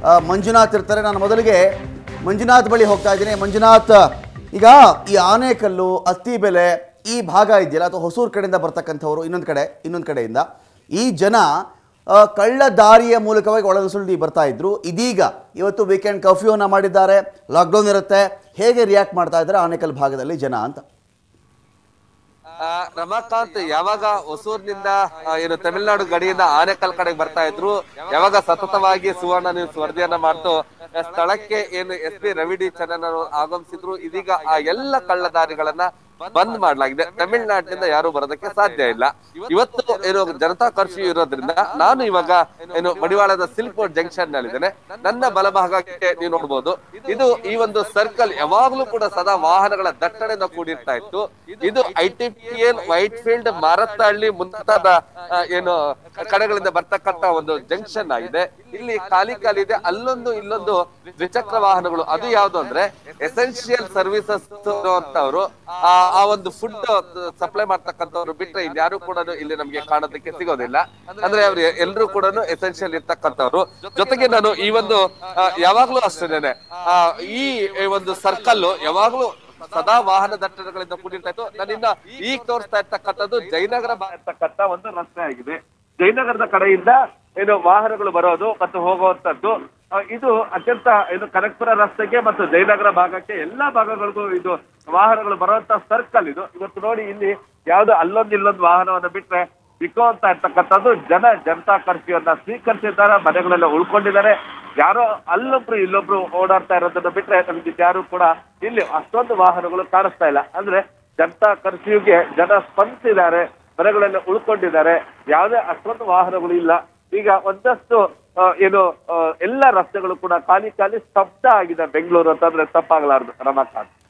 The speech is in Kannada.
ಆ, ಮಂಜುನಾಥ್ ಇರ್ತಾರೆ ನಾನು ಮೊದಲಿಗೆ ಮಂಜುನಾಥ್ ಬಳಿ ಹೋಗ್ತಾ ಇದ್ದೀನಿ ಮಂಜುನಾಥ್ ಈಗ ಈ ಆನೆಕಲ್ಲು ಅತ್ತಿಬೆಲೆ ಈ ಭಾಗ ಇದೆಯಲ್ಲ ಅಥವಾ ಹೊಸೂರು ಕಡೆಯಿಂದ ಬರ್ತಕ್ಕಂಥವ್ರು ಇನ್ನೊಂದು ಕಡೆ ಇನ್ನೊಂದು ಕಡೆಯಿಂದ ಈ ಜನ ಆ, ಕಳ್ಳ ದಾರಿಯ ಮೂಲಕವಾಗಿ ಒಳನುಸುಳ್ಳಿ ಬರ್ತಾ ಇದ್ರು ಇದೀಗ ಇವತ್ತು ವೀಕೆಂಡ್ ಕರ್ಫ್ಯೂನ ಮಾಡಿದ್ದಾರೆ ಲಾಕ್ಡೌನ್ ಇರುತ್ತೆ ಹೇಗೆ ರಿಯಾಕ್ಟ್ ಮಾಡ್ತಾ ಇದ್ದಾರೆ ಆನೇಕಲ್ ಭಾಗದಲ್ಲಿ ಜನ ಅಂತ ಆ, ರಮಾಕಾಂತ್ ಯಾವಾಗ ಹೊಸೂರಿನಿಂದ ಆ, ಏನು ತಮಿಳುನಾಡು ಗಡಿಯಿಂದ ಆನೆಕಲ್ ಕಡೆಗೆ ಬರ್ತಾ ಇದ್ರು ಯಾವಾಗ ಸತತವಾಗಿ ಸುವರ್ಣ ನ್ಯೂಸ್ ವರದಿಯನ್ನ ಮಾಡ್ತು ಆ, ಸ್ಥಳಕ್ಕೆ ಏನು S P Ravi D Chandran ಅವರು ಆಗಮಿಸಿದ್ರು ಇದೀಗ ಆ ಎಲ್ಲ ಕಳ್ಳದಾರಿಗಳನ್ನ ಬಂದ್ ಮಾಡಲಾಗಿದೆ ತಮಿಳುನಾಡಿನಿಂದ ಯಾರು ಬರೋದಕ್ಕೆ ಸಾಧ್ಯ ಇಲ್ಲ ಇವತ್ತು ಏನು ಜನತಾ ಕರ್ಫ್ಯೂ ಇರೋದ್ರಿಂದ ನಾನು ಇವಾಗ ಏನು ಮಡಿವಾಳದ ಸಿಲ್ಕ್ ಬೋರ್ಡ್ ಜಂಕ್ಷನ್ ನಲ್ಲಿದ್ದೇನೆ ನನ್ನ ಬಲಭಾಗಕ್ಕೆ ನೀವು ನೋಡ್ಬೋದು ಇದು ಈ ಒಂದು ಸರ್ಕಲ್ ಯಾವಾಗ್ಲೂ ಕೂಡ ಸದಾ ವಾಹನಗಳ ದಟ್ಟಣೆಯಿಂದ ಕೂಡಿರ್ತಾ ಇತ್ತು ಇದು I T P L Whitefield Marathahalli ಮುಂತಾದ ಆ, ಏನು ಕಡೆಗಳಿಂದ ಬರ್ತಕ್ಕಂತ ಒಂದು ಜಂಕ್ಷನ್ ಆಗಿದೆ ಇಲ್ಲಿ ಖಾಲಿ ಖಾಲಿ ಇದೆ ಅಲ್ಲೊಂದು ಇಲ್ಲೊಂದು ದ್ವಿಚಕ್ರ ವಾಹನಗಳು ಅದು ಯಾವ್ದು ಅಂದ್ರೆ ಎಸೆನ್ಷಿಯಲ್ ಸರ್ವಿಸಸ್ ಅಂತವ್ರು ಆ ಆ ಒಂದು ಫುಡ್ ಸಪ್ಲೈ ಮಾಡ್ತಕ್ಕಂಥವ್ರು ಬಿಟ್ರೆ ಇನ್ಯಾರು ಕೂಡ ಇಲ್ಲಿ ನಮ್ಗೆ ಕಾಣೋದಕ್ಕೆ ಸಿಗೋದಿಲ್ಲ ಅಂದ್ರೆ ಅವ್ರು ಎಲ್ಲರೂ ಕೂಡ ಎಸೆನ್ಷಿಯಲ್ ಇರ್ತಕ್ಕಂಥವ್ರು ಜೊತೆಗೆ ನಾನು ಈ ಒಂದು ಆ, ಯಾವಾಗ್ಲೂ ಅಷ್ಟೇನೆ ಆ, ಈ ಒಂದು ಸರ್ಕಲ್ ಯಾವಾಗ್ಲೂ ಸದಾ ವಾಹನ ದಟ್ಟಣೆಗಳಿಂದ ಕೂಡಿರ್ತಾ ಇತ್ತು ನಾನಿನ್ನ ಈಗ ತೋರಿಸ್ತಾ ಇರ್ತಕ್ಕಂಥದ್ದು ಜಯನಗರ ಬಾ- ಇರ್ತಕ್ಕಂಥ ಒಂದು ರಸ್ತೆ ಆಗಿದೆ ಜಯನಗರದ ಕಡೆಯಿಂದ ಏನು ವಾಹನಗಳು ಬರೋದು ಮತ್ತು ಹೋಗುವಂತದ್ದು ಆ, ಇದು ಅತ್ಯಂತ ಇದು ಕನಕಪುರ ರಸ್ತೆಗೆ ಮತ್ತು ಜಯನಗರ ಭಾಗಕ್ಕೆ ಎಲ್ಲಾ ಭಾಗಗಳಿಗೂ ಇದು ವಾಹನಗಳು ಬರುವಂತ ಸರ್ಕಲ್ ಇದು ಇವತ್ತು ನೋಡಿ ಇಲ್ಲಿ ಯಾವ್ದು ಅಲ್ಲೊಂದು ಇಲ್ಲೊಂದು ವಾಹನವನ್ನ ಬಿಟ್ರೆ ಬಿಕೋ ಅಂತ ಇರ್ತಕ್ಕಂಥದ್ದು ಜನ ಜನತಾ ಕರ್ಫ್ಯೂ ಅನ್ನ ಸ್ವೀಕರಿಸಿದ್ದಾರೆ ಮನೆಗಳೆಲ್ಲ ಉಳ್ಕೊಂಡಿದ್ದಾರೆ ಯಾರೋ ಅಲ್ಲೊಬ್ರು ಇಲ್ಲೊಬ್ರು ಓಡಾಡ್ತಾ ಇರೋದನ್ನ ಬಿಟ್ರೆ ನಮ್ಗೆ ಯಾರು ಕೂಡ ಇಲ್ಲಿ ಅಷ್ಟೊಂದು ವಾಹನಗಳು ಕಾಣಿಸ್ತಾ ಇಲ್ಲ ಅಂದ್ರೆ ಜನತಾ ಕರ್ಫ್ಯೂಗೆ ಜನ ಸ್ಪಂದಿಸಿದ್ದಾರೆ ಮನೆಗಳೆಲ್ಲ ಉಳ್ಕೊಂಡಿದ್ದಾರೆ ಯಾವುದೇ ಅಷ್ಟೊಂದು ವಾಹನಗಳು ಇಲ್ಲ ಈಗ ಒಂದಷ್ಟು ಆ, ಏನು ಆ, ಎಲ್ಲ ರಸ್ತೆಗಳು ಕೂಡ ಖಾಲಿ ಖಾಲಿ ಸ್ತಬ್ಧ ಆಗಿದೆ ಬೆಂಗಳೂರು ಅಂತಂದ್ರೆ ತಪ್ಪಾಗಲಾರದು ರಮಾಕಾಂತ್